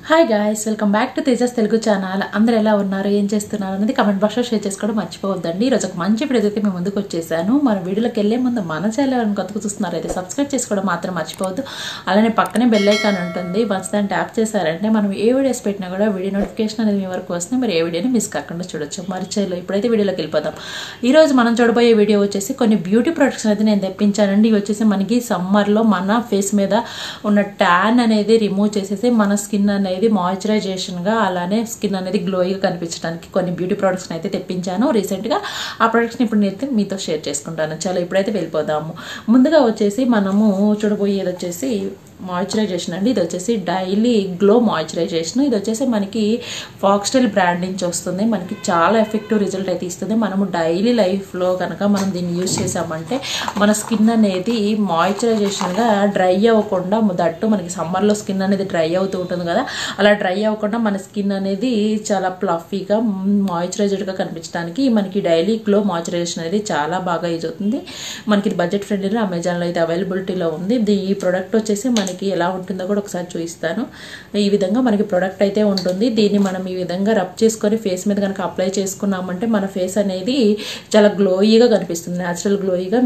hi guys welcome back to Tejas Telugu channel అందరు ఎలా ఉన్నారు ఏం చేస్తున్నారు అనేది కమెంట్ బాక్స్లో షేర్ చేసుకోవడం మర్చిపోవద్దండి ఈరోజు ఒక మంచి వీడియో అయితే మేము ముందుకు వచ్చేసాను మన వీడియోలోకి వెళ్ళే ముందు మన ఛానల్ కొత్తగా చూస్తున్నారు అయితే సబ్స్క్రైబ్ చేసుకోవడం మాత్రం మర్చిపోవద్దు అలానే పక్కనే బెల్ ఐకాన్ ఉంటుంది వన్స్ దాన్ని ట్యాప్ చేశారంటే మనం ఏ వీడియోస్ పెట్టినా కూడా వీడియో నోటిఫికేషన్ అనేది మీ వరకు వస్తుంది మీరు ఏ వీడియోని మిస్ కాకుండా చూడొచ్చు మర్చిలో ఇప్పుడైతే వీడియోలోకి వెళ్ళిపోదాం ఈ రోజు మనం చూడబోయే వీడియో వచ్చేసి కొన్ని బ్యూటీ ప్రొడక్ట్స్ అయితే నేను తెప్పించానండి ఇవి వచ్చేసి మనకి సమ్మర్లో మన ఫేస్ మీద ఉన్న ట్యాన్ అనేది రిమూవ్ చేసేసి మన స్కిన్ అనేది మాయిశ్చరైజేషన్గా అలానే స్కిన్ అనేది గ్లోయిగా కనిపించడానికి కొన్ని బ్యూటీ ప్రొడక్ట్స్ని అయితే తెప్పించాను రీసెంట్గా ఆ ప్రొడక్ట్స్ని ఇప్పుడు నేను మీతో షేర్ చేసుకుంటాను చాలా ఇప్పుడైతే వెళ్ళిపోదాము ముందుగా వచ్చేసి మనము చూడబోయేది వచ్చేసి మాయిశ్చరైజేషన్ అండి ఇది వచ్చేసి డైలీ గ్లో మాయిశ్చరైజేషన్ ఇది వచ్చేసి మనకి ఫాక్స్టైల్ బ్రాండ్ నుంచి వస్తుంది మనకి చాలా ఎఫెక్టివ్ రిజల్ట్ అయితే ఇస్తుంది మనము డైలీ లైఫ్లో కనుక మనం దీన్ని యూజ్ చేసామంటే మన స్కిన్ అనేది మాయిశ్చరైజేషన్గా డ్రై అవ్వకుండా దట్టు మనకి సమ్మర్లో స్కిన్ అనేది డ్రై అవుతూ ఉంటుంది కదా అలా డ్రై అవ్వకుండా మన స్కిన్ అనేది చాలా ప్లఫీగా మాయిశ్చరైజర్గా కనిపించడానికి మనకి డైలీ గ్లో మాయిశ్చరైజేషన్ అనేది చాలా బాగా యూజ్ అవుతుంది మనకి ఇది బడ్జెట్ ఫ్రెండ్లీలో అమెజాన్లో అయితే అవైలబిలిటీలో ఉంది ఇది ఈ ప్రోడక్ట్ వచ్చేసి మనకి ఎలా ఉంటుందో కూడా ఒకసారి చూపిస్తాను ఈ విధంగా మనకి ప్రోడక్ట్ అయితే ఉంటుంది దీన్ని మనం ఈ విధంగా రబ్ చేసుకొని ఫేస్ మీద కనుక అప్లై చేసుకున్నామంటే మన ఫేస్ అనేది చాలా గ్లోయీగా కనిపిస్తుంది న్యాచురల్ గ్లోయీగా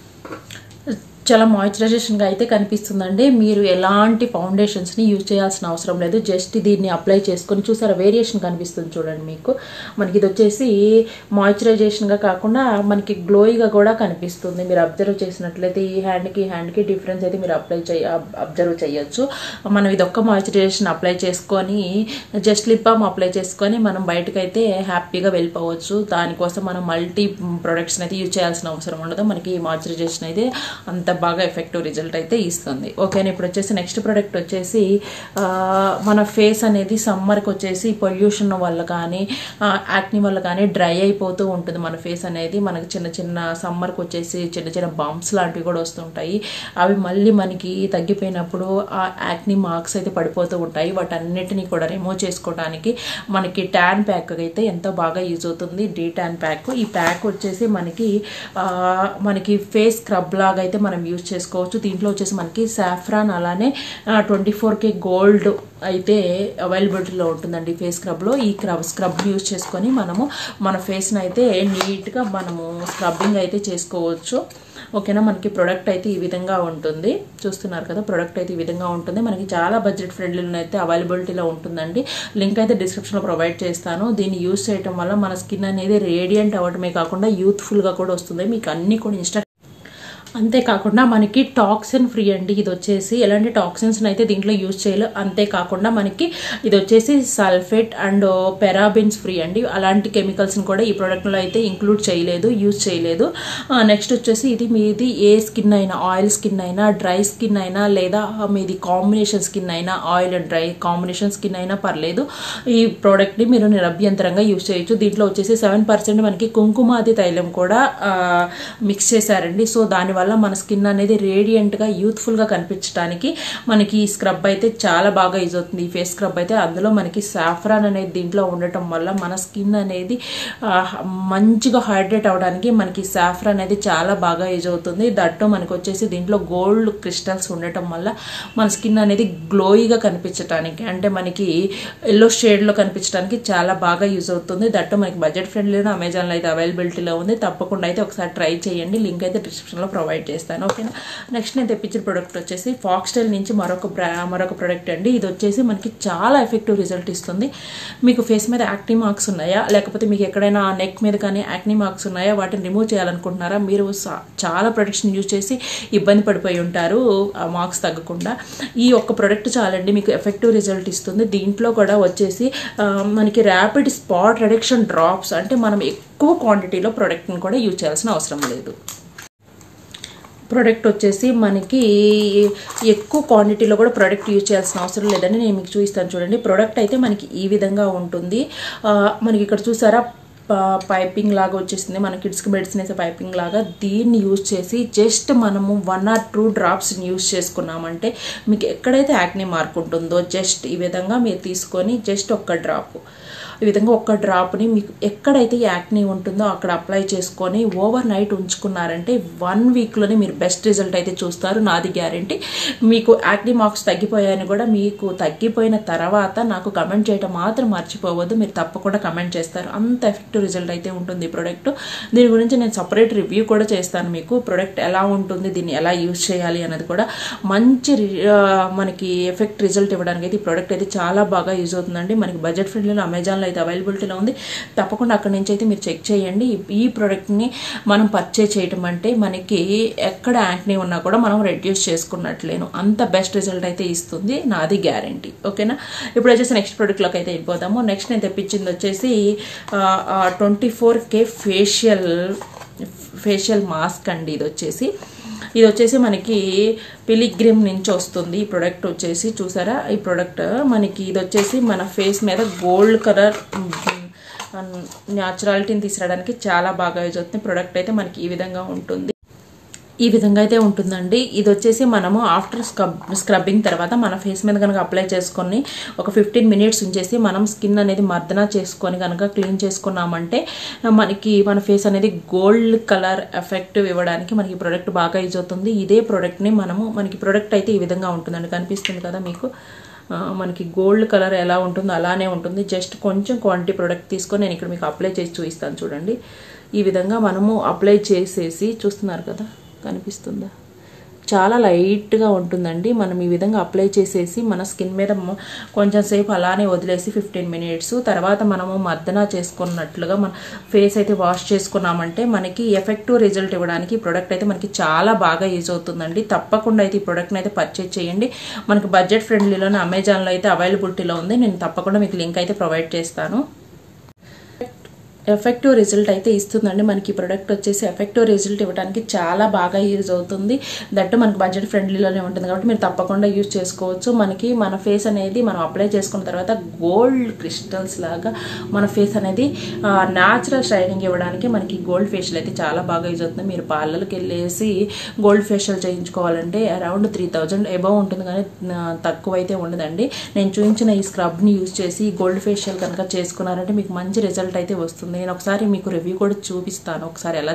చాలా మాయిశ్చరైజేషన్గా అయితే కనిపిస్తుందండి మీరు ఎలాంటి ఫౌండేషన్స్ని యూజ్ చేయాల్సిన అవసరం లేదు జస్ట్ దీన్ని అప్లై చేసుకొని చూసారా వేరియేషన్ కనిపిస్తుంది చూడండి మీకు మనకి ఇది వచ్చేసి మాయిశ్చరైజేషన్గా కాకుండా మనకి గ్లోయిగా కూడా కనిపిస్తుంది మీరు అబ్జర్వ్ చేసినట్లయితే ఈ హ్యాండ్కి ఈ హ్యాండ్కి డిఫరెన్స్ అయితే మీరు అప్లై చేయ అబ్జర్వ్ చేయొచ్చు మనం ఇది ఒక్క మాయిశ్చరైజేషన్ అప్లై చేసుకొని జస్ట్ లిప్ బామ్ అప్లై చేసుకొని మనం బయటకైతే హ్యాపీగా వెళ్ళిపోవచ్చు దానికోసం మనం మల్టీ ప్రొడక్ట్స్ని అయితే యూజ్ చేయాల్సిన అవసరం ఉండదు మనకి ఈ మాయిశ్చరైజేషన్ అయితే అంత బాగా ఎఫెక్టివ్ రిజల్ట్ అయితే ఇస్తుంది ఓకేనా ఇప్పుడు వచ్చేసి నెక్స్ట్ ప్రోడక్ట్ వచ్చేసి మన ఫేస్ అనేది సమ్మర్కి వచ్చేసి పొల్యూషన్ వల్ల కానీ యాక్ని వల్ల కానీ డ్రై అయిపోతూ ఉంటుంది మన ఫేస్ అనేది మనకి చిన్న చిన్న సమ్మర్కి వచ్చేసి చిన్న చిన్న బంప్స్ లాంటివి కూడా వస్తుంటాయి అవి మళ్ళీ మనకి తగ్గిపోయినప్పుడు ఆ యాక్ని మార్క్స్ అయితే పడిపోతూ ఉంటాయి వాటన్నిటిని కూడా రిమూవ్ చేసుకోవడానికి మనకి ట్యాన్ ప్యాక్ అయితే ఎంతో బాగా యూజ్ అవుతుంది డీ ట్యాన్ ప్యాక్ ఈ ప్యాక్ వచ్చేసి మనకి మనకి ఫేస్ స్క్రబ్ లాగా అయితే మనం యూజ్ చేసుకోవచ్చు దీంట్లో వచ్చేసి మనకి సాఫ్రాన్ అలానే ట్వంటీ ఫోర్ కే గోల్డ్ అయితే అవైలబిలిటీలో ఉంటుందండి ఫేస్ స్క్రబ్లో ఈ క్రబ్ స్క్రబ్ యూజ్ చేసుకొని మనము మన ఫేస్ని అయితే నీట్గా మనము స్క్రబ్బింగ్ అయితే చేసుకోవచ్చు ఓకేనా మనకి ప్రొడక్ట్ అయితే ఈ విధంగా ఉంటుంది చూస్తున్నారు కదా ప్రొడక్ట్ అయితే ఈ విధంగా ఉంటుంది మనకి చాలా బడ్జెట్ ఫ్రెండ్లీలో అయితే అవైలబిలిటీలో ఉంటుందండి లింక్ అయితే డిస్క్రిప్షన్లో ప్రొవైడ్ చేస్తాను దీన్ని యూజ్ చేయడం వల్ల మన స్కిన్ అనేది రేడియంట్ అవ్వడమే కాకుండా యూత్ఫుల్గా కూడా వస్తుంది మీకు అన్ని కూడా ఇన్స్టా అంతేకాకుండా మనకి టాక్సిన్ ఫ్రీ అండి ఇది వచ్చేసి ఎలాంటి టాక్సిన్స్ అయితే దీంట్లో యూజ్ చేయలేదు అంతేకాకుండా మనకి ఇది వచ్చేసి సల్ఫేట్ అండ్ పెరాబిన్స్ ఫ్రీ అండి అలాంటి కెమికల్స్ని కూడా ఈ ప్రోడక్ట్లో అయితే ఇంక్లూడ్ చేయలేదు యూజ్ చేయలేదు నెక్స్ట్ వచ్చేసి ఇది మీది ఏ స్కిన్ అయినా ఆయిల్ స్కిన్ అయినా డ్రై స్కిన్ అయినా లేదా మీది కాంబినేషన్ స్కిన్ అయినా oil and dry combination skin అయినా పర్లేదు ఈ ప్రోడక్ట్ని మీరు నిరభ్యంతరంగా యూజ్ చేయొచ్చు దీంట్లో వచ్చేసి సెవెన్ పర్సెంట్ మనకి కుంకుమాది తైలం కూడా మిక్స్ చేశారండి సో దాని వల్ల మన స్కిన్ అనేది రేడియంట్గా యూత్ఫుల్గా కనిపించడానికి మనకి ఈ స్క్రబ్ అయితే చాలా బాగా యూజ్ అవుతుంది ఈ ఫేస్ స్క్రబ్ అయితే అందులో మనకి సాఫ్రాన్ అనేది దీంట్లో ఉండటం వల్ల మన స్కిన్ అనేది మంచిగా హైడ్రేట్ అవడానికి మనకి సాఫ్రాన్ అనేది చాలా బాగా యూజ్ అవుతుంది దట్టు మనకి వచ్చేసి దీంట్లో గోల్డ్ క్రిస్టల్స్ ఉండటం వల్ల మన స్కిన్ అనేది గ్లోయిగా కనిపించడానికి అంటే మనకి ఎల్లో షేడ్లో కనిపించడానికి చాలా బాగా యూజ్ అవుతుంది దట్టు మనకి బడ్జెట్ ఫ్రెండ్లీలో అమెజాన్లో అయితే అవైలబిలిటీలో ఉంది తప్పకుండా అయితే ఒకసారి ట్రై చేయండి లింక్ అయితే డిస్క్రిప్షన్లో ప్రొవైడ్ చేస్తాను ఓకేనా నెక్స్ట్ నేను తెప్పించిన ప్రోడక్ట్ వచ్చేసి ఫాక్స్టైల్ నుంచి మరొక బ్రా మరొక ప్రోడక్ట్ అండి ఇది వచ్చేసి మనకి చాలా ఎఫెక్టివ్ రిజల్ట్ ఇస్తుంది మీకు ఫేస్ మీద యాక్నీ మార్క్స్ ఉన్నాయా లేకపోతే మీకు ఎక్కడైనా నెక్ మీద కానీ యాక్నీ మార్క్స్ ఉన్నాయా వాటిని రిమూవ్ చేయాలనుకుంటున్నారా మీరు చాలా ప్రొడక్ట్స్ని యూజ్ చేసి ఇబ్బంది పడిపోయి ఉంటారు ఆ మార్క్స్ తగ్గకుండా ఈ ఒక్క ప్రోడక్ట్ చాలండి మీకు ఎఫెక్టివ్ రిజల్ట్ ఇస్తుంది దీంట్లో కూడా వచ్చేసి మనకి ర్యాపిడ్ స్పాట్ రిడక్షన్ డ్రాప్స్ అంటే మనం ఎక్కువ క్వాంటిటీలో ప్రోడక్ట్ని కూడా యూజ్ చేయాల్సిన అవసరం లేదు ప్రోడక్ట్ వచ్చేసి మనకి ఎక్కువ క్వాంటిటీలో కూడా ప్రోడక్ట్ యూజ్ చేయాల్సిన అవసరం లేదని నేను మీకు చూపిస్తాను చూడండి ప్రోడక్ట్ అయితే మనకి ఈ విధంగా ఉంటుంది మనకి ఇక్కడ చూసారా పైపింగ్ లాగా వచ్చేసింది మన కిడ్స్కి మెడిసిన్ వేసే పైపింగ్ లాగా దీన్ని యూజ్ చేసి జస్ట్ మనము వన్ ఆర్ టూ డ్రాప్స్ని యూజ్ చేసుకున్నామంటే మీకు ఎక్కడైతే యాక్ని మార్క్ ఉంటుందో జస్ట్ ఈ విధంగా మీరు తీసుకొని జస్ట్ ఒక్క డ్రాప్ ఈ విధంగా ఒక్క డ్రాప్ని మీకు ఎక్కడైతే యాక్నీ ఉంటుందో అక్కడ అప్లై చేసుకొని ఓవర్ నైట్ ఉంచుకున్నారంటే వన్ వీక్లోనే మీరు బెస్ట్ రిజల్ట్ అయితే చూస్తారు నాది గ్యారంటీ మీకు యాక్నీ మార్క్స్ తగ్గిపోయాయని కూడా మీకు తగ్గిపోయిన తర్వాత నాకు కమెంట్ చేయడం మాత్రం మర్చిపోవద్దు మీరు తప్పకుండా కమెంట్ చేస్తారు అంత ఎఫెక్టివ్ రిజల్ట్ అయితే ఉంటుంది ఈ ప్రోడక్ట్ దీని గురించి నేను సపరేట్ రివ్యూ కూడా చేస్తాను మీకు ప్రోడక్ట్ ఎలా ఉంటుంది దీన్ని ఎలా యూజ్ చేయాలి అనేది కూడా మంచి రి- ఆ, మనకి ఎఫెక్ట్ రిజల్ట్ ఇవ్వడానికి అయితే ఈ ప్రోడక్ట్ అయితే చాలా బాగా యూజ్ అవుతుందండి మనకి బడ్జెట్ ఫ్రెండ్లీలో అమెజాన్లో అయితే అవైలబిలిటీలో ఉంది తప్పకుండా అక్కడ నుంచి అయితే మీరు చెక్ చేయండి ఈ- ఈ ప్రోడక్ట్ని మనం పర్చేజ్ చేయటం అంటే మనకి ఎక్కడ యాంక్నీ ఉన్నా కూడా మనం రెడ్యూస్ చేసుకున్నట్లేను అంత బెస్ట్ రిజల్ట్ అయితే ఇస్తుంది నాది గ్యారంటీ ఓకేనా ఇప్పుడు వచ్చేసి నెక్స్ట్ ప్రోడక్ట్లోకి అయితే వెళ్ళిపోదాము నెక్స్ట్ నేను తెప్పించింది వచ్చేసి twenty four K facial facial mask అండి ఇది వచ్చేసి ఇది వచ్చేసి మనకి పిలిగ్రిమ్ నుంచి వస్తుంది ఈ ప్రోడక్ట్ వచ్చేసి చూసారా ఈ ప్రోడక్ట్ మనకి ఇది వచ్చేసి మన ఫేస్ మీద గోల్డ్ కలర్ న్యాచురాలిటీని తీసుకురావడానికి చాలా బాగా యూజ్ అవుతుంది ప్రోడక్ట్ అయితే మనకి ఈ విధంగా ఉంటుంది ఈ విధంగా అయితే ఉంటుందండి ఇది వచ్చేసి మనము ఆఫ్టర్ స్క్రబ్ స్క్రబ్బింగ్ తర్వాత మన ఫేస్ మీద కనుక అప్లై చేసుకొని ఒక ఫిఫ్టీన్ మినిట్స్ ఉంచేసి మనం స్కిన్ అనేది మర్దన చేసుకొని కనుక క్లీన్ చేసుకున్నామంటే మనకి మన ఫేస్ అనేది గోల్డ్ కలర్ ఎఫెక్ట్ ఇవ్వడానికి మనకి ప్రోడక్ట్ బాగా యూజ్ అవుతుంది ఇదే ప్రోడక్ట్ని మనము మనకి ప్రోడక్ట్ అయితే ఈ విధంగా ఉంటుందండి కనిపిస్తుంది కదా మీకు ఆ, మనకి గోల్డ్ కలర్ ఎలా ఉంటుందో అలానే ఉంటుంది జస్ట్ కొంచెం క్వాంటిటీ ప్రోడక్ట్ తీసుకొని నేను ఇక్కడ మీకు అప్లై చేసి చూపిస్తాను చూడండి ఈ విధంగా మనము అప్లై చేసేసి చూస్తున్నారు కదా కనిపిస్తుందా చాలా లైట్గా ఉంటుందండి మనం ఈ విధంగా అప్లై చేసేసి మన స్కిన్ మీద మ- కొంచెం సేపు అలానే వదిలేసి ఫిఫ్టీన్ మినిట్స్ తర్వాత మనము మర్దన చేసుకున్నట్లుగా మన ఫేస్ అయితే వాష్ చేసుకున్నామంటే మనకి ఎఫెక్టివ్ రిజల్ట్ ఇవ్వడానికి ఈ ప్రోడక్ట్ అయితే మనకి చాలా బాగా యూజ్ అవుతుందండి తప్పకుండా అయితే ఈ ప్రోడక్ట్ని అయితే పర్చేజ్ చేయండి మనకి బడ్జెట్ ఫ్రెండ్లీలోనే అమెజాన్లో అయితే అవైలబిలిటీలో ఉంది నేను తప్పకుండా మీకు లింక్ అయితే ప్రొవైడ్ చేస్తాను ఎఫెక్టివ్ రిజల్ట్ అయితే ఇస్తుందండి మనకి ఈ ప్రోడక్ట్ వచ్చేసి ఎఫెక్టివ్ రిజల్ట్ ఇవ్వడానికి చాలా బాగా యూజ్ అవుతుంది దట్టు మనకి బడ్జెట్ ఫ్రెండ్లీలోనే ఉంటుంది కాబట్టి మీరు తప్పకుండా యూజ్ చేసుకోవచ్చు మనకి మన ఫేస్ అనేది మనం అప్లై చేసుకున్న తర్వాత గోల్డ్ క్రిస్టల్స్ లాగా మన ఫేస్ అనేది న్యాచురల్ షైనింగ్ ఇవ్వడానికి మనకి గోల్డ్ ఫేషియల్ అయితే చాలా బాగా యూజ్ అవుతుంది మీరు పార్లర్కి వెళ్ళేసి గోల్డ్ ఫేషియల్ చేయించుకోవాలంటే అరౌండ్ త్రీ థౌజండ్ ఎబవ్ ఉంటుంది కానీ ఆ, తక్కువ అయితే ఉండదండి నేను చూపించిన ఈ స్క్రబ్ని యూజ్ చేసి గోల్డ్ ఫేషియల్ కనుక చేసుకున్నారంటే మీకు మంచి రిజల్ట్ అయితే వస్తుంది నేను ఒకసారి మీకు రివ్యూ కూడా చూపిస్తాను ఒకసారి ఎలా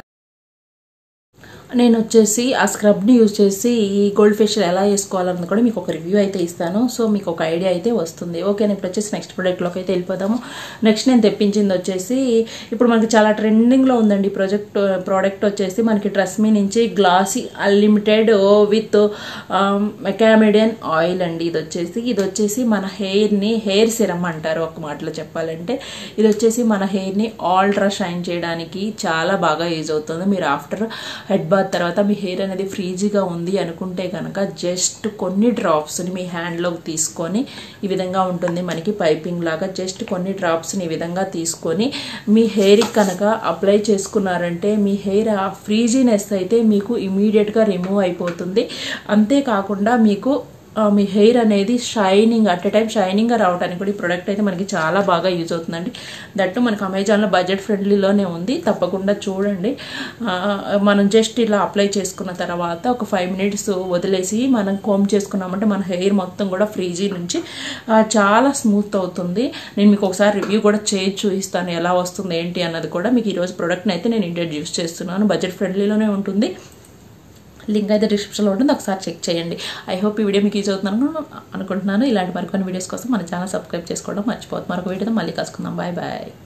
నేను వచ్చేసి ఆ స్క్రబ్ని యూజ్ చేసి ఈ గోల్డ్ ఫేషియల్ ఎలా చేసుకోవాలన్నది కూడా మీకు ఒక రివ్యూ అయితే ఇస్తాను సో మీకు ఒక ఐడియా అయితే వస్తుంది ఓకే ఇప్పుడు వచ్చేసి నెక్స్ట్ ప్రోడక్ట్లోకి అయితే వెళ్ళిపోదాము నెక్స్ట్ నేను తెప్పించింది వచ్చేసి ఇప్పుడు మనకి చాలా ట్రెండింగ్లో ఉందండి ఈ ప్రాజెక్ట్ ప్రోడక్ట్ వచ్చేసి మనకి ట్రస్మీ నుంచి glossy unlimited with macadamian oil అండి ఇది వచ్చేసి ఇది వచ్చేసి మన హెయిర్ని హెయిర్ సిరమ్ అంటారు ఒక మాటలో చెప్పాలంటే ఇది వచ్చేసి మన హెయిర్ని ఆల్ట్రా షైన్ చేయడానికి చాలా బాగా యూజ్ అవుతుంది మీరు ఆఫ్టర్ హెడ్ బాత్ తర్వాత మీ హెయిర్ అనేది ఫ్రీజీగా ఉంది అనుకుంటే కనుక జస్ట్ కొన్ని డ్రాప్స్ని మీ హ్యాండ్లోకి తీసుకొని ఈ విధంగా ఉంటుంది మనకి పైపింగ్ లాగా జస్ట్ కొన్ని డ్రాప్స్ని ఈ విధంగా తీసుకొని మీ హెయిర్కి కనుక అప్లై చేసుకున్నారంటే మీ హెయిర్ ఆ ఫ్రీజీనెస్ అయితే మీకు ఇమీడియట్గా రిమూవ్ అయిపోతుంది అంతేకాకుండా మీకు ఆ, మీ హెయిర్ అనేది షైనింగ్ అట్ ఎ టైం షైనింగ్గా రావడానికి కూడా ఈ ప్రోడక్ట్ అయితే మనకి చాలా బాగా యూజ్ అవుతుందండి దట్టు మనకి అమెజాన్లో బడ్జెట్ ఫ్రెండ్లీలోనే ఉంది తప్పకుండా చూడండి ఆ, మనం జస్ట్ ఇలా అప్లై చేసుకున్న తర్వాత ఒక ఫైవ్ మినిట్స్ వదిలేసి మనం కోమ్ చేసుకున్నామంటే మన హెయిర్ మొత్తం కూడా ఫ్రీజీ నుంచి ఆ, చాలా స్మూత్ అవుతుంది నేను మీకు ఒకసారి రివ్యూ కూడా చేసి చూపిస్తాను ఎలా వస్తుంది ఏంటి అన్నది కూడా మీకు ఈరోజు ప్రోడక్ట్ని అయితే నేను ఇంట్రడ్యూస్ చేస్తున్నాను బడ్జెట్ ఫ్రెండ్లీలోనే ఉంటుంది లింక్ అయితే డిస్క్రిప్షన్లో ఉంటుంది ఒకసారి చెక్ చేయండి ఐ హోప్ ఈ వీడియో మీకు యూజ్ అవుతున్నాను అనుకుంటున్నాను ఇలాంటి మరికొన్ని వీడియోస్ కోసం మన ఛానల్ సబ్స్క్రైబ్ చేసుకోవడం మర్చిపోతుంది మరొక వీడియోతో మళ్ళీ కలుసుకుందాం బాయ్ బాయ్